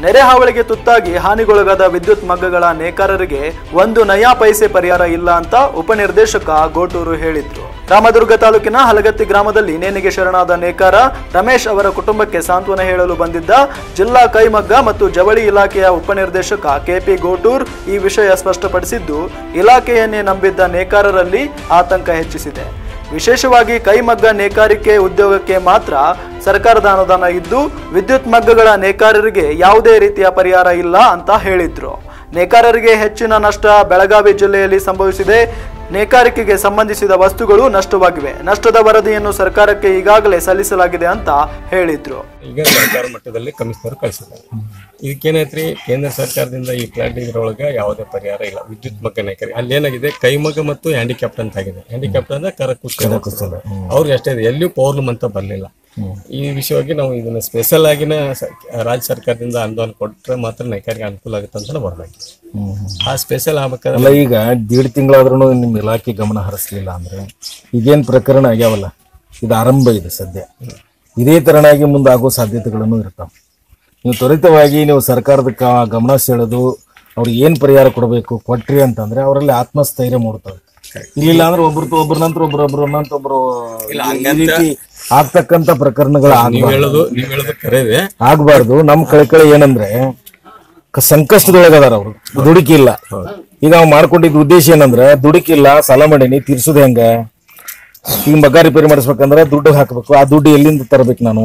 ನೆರೆ ಹಾವಳಿಗೆ ತುತ್ತಾಗಿ ಹಾನಿಗೊಳಗಾದ ವಿದ್ಯುತ್ ಮಗ್ಗಗಳ ನೇಕಾರರಿಗೆ ಒಂದು ನಯಾ ಪೈಸೆ ಪರಿಹಾರ ಇಲ್ಲ ಅಂತ ಉಪನಿರ್ದೇಶಕ ಗೋಟೂರು ಹೇಳಿದ್ರು ರಾಮದುರ್ಗ ತಾಲೂಕಿನ ಹಲಗತ್ತಿ ಗ್ರಾಮದಲ್ಲಿ ನೇಣಿಗೆ ಶರಣಾದ ನೇಕಾರ ರಮೇಶ್ ಅವರ ಕುಟುಂಬಕ್ಕೆ ಸಾಂತ್ವನ ಹೇಳಲು ಬಂದಿದ್ದ ಜಿಲ್ಲಾ ಕೈಮಗ್ಗ ಮತ್ತು ಜವಳಿ ಇಲಾಖೆಯ ಉಪನಿರ್ದೇಶಕ ಕೆಪಿ ಗೋಟೂರ್ ಈ ವಿಷಯ ಸ್ಪಷ್ಟಪಡಿಸಿದ್ದು ಇಲಾಖೆಯನ್ನೇ ನಂಬಿದ್ದ ನೇಕಾರರಲ್ಲಿ ಆತಂಕ ಹೆಚ್ಚಿಸಿದೆ ವಿಶೇಷವಾಗಿ ಕೈಮಗ್ಗ ನೇಕಾರಿಕೆ ಉದ್ಯೋಗಕ್ಕೆ ಮಾತ್ರ ಸರ್ಕಾರದ ಅನುದಾನ ಇದ್ದು ವಿದ್ಯುತ್ ಮಗ್ಗಗಳ ನೇಕಾರರಿಗೆ ಯಾವುದೇ ರೀತಿಯ ಪರಿಹಾರ ಇಲ್ಲ ಅಂತ ಹೇಳಿದ್ರು ನೇಕಾರರಿಗೆ ಹೆಚ್ಚಿನ ನಷ್ಟ ಬೆಳಗಾವಿ ಜಿಲ್ಲೆಯಲ್ಲಿ ಸಂಭವಿಸಿದೆ ನೇಕಾರಿಕೆಗೆ ಸಂಬಂಧಿಸಿದ ವಸ್ತುಗಳು ನಷ್ಟವಾಗಿವೆ ನಷ್ಟದ ವರದಿಯನ್ನು ಸರ್ಕಾರಕ್ಕೆ ಈಗಾಗಲೇ ಸಲ್ಲಿಸಲಾಗಿದೆ ಅಂತ ಹೇಳಿದ್ರು ಈಗ ಸರ್ಕಾರ ಮಟ್ಟದಲ್ಲಿ ಕಮಿಷನರ್ ಕಳಿಸಿದ್ದಾರೆ ಇದಕ್ಕೇನೈತ್ರಿ ಕೇಂದ್ರ ಸರ್ಕಾರದಿಂದ ಈ ಪ್ಲಾಂಟ್ ಇದ್ರೊಳಗೆ ಯಾವುದೇ ಪರಿಹಾರ ಇಲ್ಲ ವಿದ್ಯುತ್ ಮಗ್ಗ ನೇಕಾರಿ ಅಲ್ಲಿ ಏನಾಗಿದೆ ಕೈಮಗ್ಗ ಮತ್ತು ಹ್ಯಾಂಡಿಕ್ಯಾಪ್ಟ್ ಅಂತ ಆಗಿದೆ ಹ್ಯಾಂಡಿಕ್ಯಾಪ್ಟ್ ಅಂದ್ರೆ ಕರ ಕುಸ್ತಾರೆ ಅವ್ರಿಗೆ ಅಷ್ಟೇ ಇದೆ ಎಲ್ಲಿಯೂ ಪೌರ್ಲಮ್ ಅಂತ ಬರಲಿಲ್ಲ ಈ ವಿಷಯವಾಗಿ ನಾವು ಇದನ್ನ ಸ್ಪೆಷಲ್ ಆಗಿನ ಸ- ರಾಜ್ಯ ಸರ್ಕಾರದಿಂದ ಅನುದಾನ ಕೊಟ್ಟರೆ ಮಾತ್ರ ನೇಕಾರಿಗೆ ಅನುಕೂಲ ಆಗುತ್ತೆ ಅಂತ ಬರ್ಬೇಕು ಆ ಸ್ಪೆಷಲ್ ಆಗ್ಬೇಕಾದ್ರೆ ಅಲ್ಲ ಈಗ ದೀಡ್ ತಿಂಗಳಾದ್ರೂ ನಿಮ್ಮ ಇಲಾಖೆ ಗಮನ ಹರಿಸ್ಲಿಲ್ಲ ಅಂದ್ರೆ ಈಗೇನ್ ಪ್ರಕರಣ ಆಗ್ಯಾವಲ್ಲ ಇದು ಆರಂಭ ಇದೆ ಸದ್ಯ ಇದೇ ತರನಾಗಿ ಮುಂದಾಗೋ ಸಾಧ್ಯತೆಗಳನ್ನು ಇರ್ತಾವೆ ನೀವು ತ್ವರಿತವಾಗಿ ನೀವು ಸರ್ಕಾರದ ಕ- ಗಮನ ಸೆಳೆದು ಅವ್ರಿಗೆ ಏನ್ ಪರಿಹಾರ ಕೊಡಬೇಕು ಕೊಟ್ರಿ ಅಂತಂದ್ರೆ ಅವರಲ್ಲಿ ಆತ್ಮಸ್ಥೈರ್ಯ ಮೂಡ್ತವೆ ಇಲ್ಲಿಲ್ಲ ಅಂದ್ರೆ ಒಬ್ರು ಒಬ್ರ ನಂತರ ಒಬ್ರು ಒಬ್ರು ನಂತರ ಒಬ್ರು ಈ ರೀತಿ ಆಗ್ತಕ್ಕಂತ ಪ್ರಕರಣಗಳು ನೀವ್ ಆಗ್ಬಾರ್ದು ಹೇಳೋದು ನೀವ್ ಹೇಳೋದು ಕರೆದೆ ಆಗ್ಬಾರ್ದು ನಮ್ ಕಳಕಳಿ ಏನಂದ್ರೆ ಕ- ಸಂಕಷ್ಟದೊಳಗದಾರ ಅವ್ರು ದುಡುಕಿಲ್ಲ ಈಗ ಅವ್ ಮಾಡ್ಕೊಂಡಿದ್ದ ಉದ್ದೇಶ ಏನಂದ್ರ ದುಡುಕಿಲ್ಲ ಸಾಲ ಮಾಡೀನಿ ತೀರ್ಸುದ್ ಹೆಂಗ ಈಗ ಮಗ ರಿಪೇರಿ ಮಾಡಿಸ್ಬೇಕಂದ್ರ ದುಡ್ಡು ಹಾಕ್ಬೇಕು ಆ ದುಡ್ಡು ಎಲ್ಲಿಂದ ತರಬೇಕು ನಾನು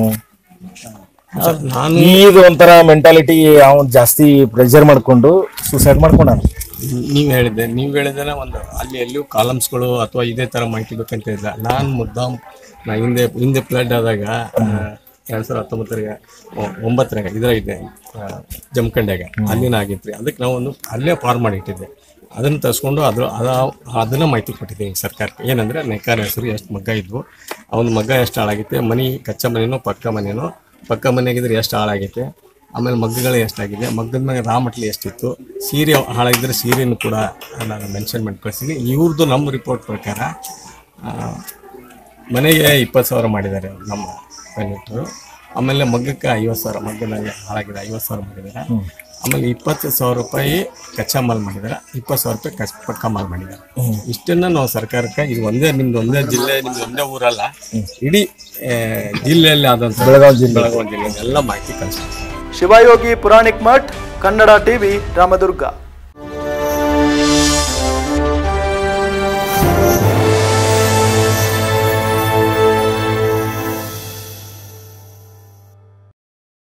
ನಾನು ಈಗ ಒಂಥರ ಮೆಂಟಾಲಿಟಿ ಅವನ್ ಜಾಸ್ತಿ ಪ್ರೆಷರ್ ಮಾಡ್ಕೊಂಡು ಸೂಸೈಡ್ ಮಾಡ್ಕೊಂಡ ನೀವು ಹೇಳಿದ್ದೆ ನೀವು ಹೇಳಿದ್ರೆ ಒಂದು ಅಲ್ಲಿ ಎಲ್ಲಿಯೂ ಕಾಲಮ್ಸ್ಗಳು ಅಥವಾ ಇದೇ ಥರ ಮಾಹಿತಿ ಬೇಕಂತ ಇಲ್ಲ ನಾನು ಮುದ್ದಾಂ ನಾ ಹಿಂದೆ ಹಿಂದೆ ಫ್ಲಡ್ ಆದಾಗ ಎರಡು ಸಾವಿರದ ಹತ್ತೊಂಬತ್ತರಾಗ ಒ- ಒಂಬತ್ತರಾಗ ಇದ್ರಾಗಿದೆ ಜಮಖಂಡ್ಯಾಗ ಅಲ್ಲಿನ ಆಗಿತ್ತು ಅದಕ್ಕೆ ನಾವು ಒಂದು ಅಲ್ಲೇ ಫಾರ್ಮ್ ಮಾಡಿ ಇಟ್ಟಿದ್ದೆ ಅದನ್ನು ತರಿಸ್ಕೊಂಡು ಅದ್ರ ಅದ ಅದನ್ನ ಮಾಹಿತಿ ಕೊಟ್ಟಿದ್ದೀನಿ ಸರ್ಕಾರಕ್ಕೆ ಏನಂದ್ರೆ ನೇಕಾರ ಹೆಸರು ಎಷ್ಟು ಮಗ್ಗ ಇದ್ವು ಅವನ ಮಗ್ಗ ಎಷ್ಟು ಹಾಳಾಗೈತೆ ಮನೆ ಕಚ್ಚಾ ಮನೆನೋ ಪಕ್ಕ ಮನೆನೋ ಪಕ್ಕ ಮನೆಯಾಗಿದ್ರೆ ಎಷ್ಟು ಹಾಳಾಗೈತೆ ಆಮೇಲೆ ಮಗ್ಗಗಳು ಎಷ್ಟಾಗಿದೆ ಮಗ್ಗದ ಮೇಲೆ ರಾ ಮಟ್ಲಿ ಎಷ್ಟಿತ್ತು ಸೀರೆ ಹಾಳಾಗಿದ್ರೆ ಸೀರೆನೂ ಕೂಡ ನಾನು ಮೆನ್ಷನ್ ಮಾಡಿ ಕಳಿಸ್ತೀನಿ ಇವ್ರದ್ದು ನಮ್ಮ ರಿಪೋರ್ಟ್ ಪ್ರಕಾರ ಆ, ಮನೆಗೆ ಇಪ್ಪತ್ತು ಸಾವಿರ ಮಾಡಿದ್ದಾರೆ ನಮ್ಮ ಕಂಡಕ್ಟರು ಆಮೇಲೆ ಮಗ್ಗಕ್ಕೆ ಐವತ್ತು ಸಾವಿರ ಮಗ್ಗದಲ್ಲಿ ಹಾಳಾಗಿದೆ ಐವತ್ತು ಸಾವಿರ ಮಾಡಿದ್ದಾರೆ ಆಮೇಲೆ ಇಪ್ಪತ್ತು ಸಾವಿರ ರೂಪಾಯಿ ಕಚ್ಚಾ ಮಾಲ್ ಮಾಡಿದ್ದಾರೆ ಇಪ್ಪತ್ತು ಸಾವಿರ ರೂಪಾಯಿ ಕಚ್ ಪಕ್ಕ ಮಾಲ್ ಮಾಡಿದ್ದಾರೆ ಇಷ್ಟನ್ನ ನಾವು ಸರ್ಕಾರಕ್ಕೆ ಇದು ಒಂದೇ ನಿಮ್ದು ಒಂದೇ ಜಿಲ್ಲೆ ನಿಮ್ದು ಒಂದೇ ಊರಲ್ಲ ಇಡೀ ಆ, ಜಿಲ್ಲೆಯಲ್ಲಿ ಆದಂಥ ಬೆಳಗಾವಿ ಜಿಲ್ಲೆ ಬೆಳಗಾವಿ ಜಿಲ್ಲೆ ಎಲ್ಲ ಮಾಹಿತಿ ಕಳಿಸ್ತೀವಿ ಶಿವಯೋಗಿ ಪುರಾಣಿಕ್ ಮಠ್ ಕನ್ನಡ ಟಿವಿ ರಾಮದುರ್ಗ